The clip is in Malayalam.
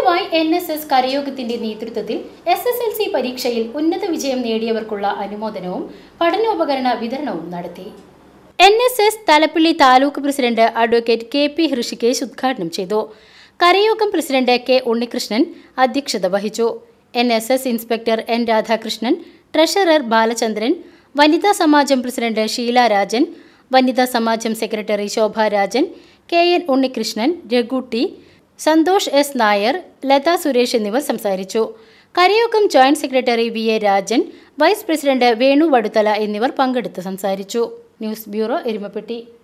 വൈ എൻ എസ് എസ് കരയോഗത്തിന്റെ നേതൃത്വത്തിൽ എസ് എസ് എൽ സി പരീക്ഷയിൽ ഉന്നത വിജയം നേടിയവർക്കുള്ള അനുമോദനവും പഠനോപകരണ വിതരണവും നടത്തി N S S Thalappilly taluk president advocate K P Hrishikesh ഉദ്ഘാടനം ചെയ്തു കരയോഗം പ്രസിഡന്റ് കെ ഉണ്ണികൃഷ്ണൻ അധ്യക്ഷത വഹിച്ചു N S S inspector N Radhakrishnan treasurer Balachandran വനിതാ സമാജം പ്രസിഡന്റ് ഷീല രാജൻ വനിതാ സമാജം secretary Shobha Rajan K N Unnikrishnan Raghutty Santhosh S Nair Latha Suresh എന്നിവർ സംസാരിച്ചു കരയോഗം joint secretary V A Rajan vice president Venu Vaduthala എന്നിവർ പങ്കെടുത്ത് സംസാരിച്ചു ന്യൂസ് ബ്യൂറോ എരുമപ്പെട്ടി